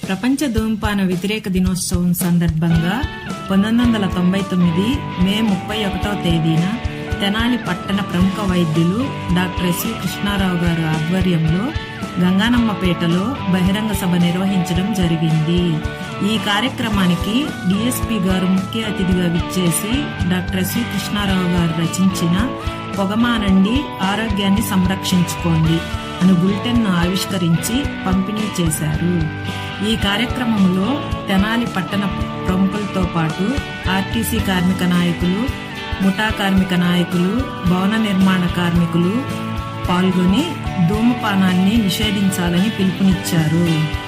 ప్రపంచ ధూమపాన వ్యతిరేక దినోత్సవం సందర్భంగా పంతొమ్మిది వందల తొంభై తొమ్మిది మే ముప్పై ఒకటవ తేదీన తెనాలి పట్టణ ప్రముఖ వైద్యులు డాక్టర్ ఎస్వి కృష్ణారావు గారు ఆధ్వర్యంలో గంగానమ్మపేటలో బహిరంగ సభ నిర్వహించడం జరిగింది ఈ కార్యక్రమానికి డిఎస్పి గారు ముఖ్య అతిథిగా విచ్చేసి డాక్టర్ ఎస్వి కృష్ణారావు గారు రచించిన పొగమానండి ఆరోగ్యాన్ని సంరక్షించుకోండి అను బులెటిన్ను ఆవిష్కరించి పంపిణీ చేశారు ఈ కార్యక్రమంలో తెనాలి పట్టణ ప్రముఖులతో పాటు ఆర్టీసీ కార్మిక నాయకులు ముఠా కార్మిక నాయకులు భవన నిర్మాణ కార్మికులు పాల్గొని ధూమపానాన్ని నిషేధించాలని పిలుపునిచ్చారు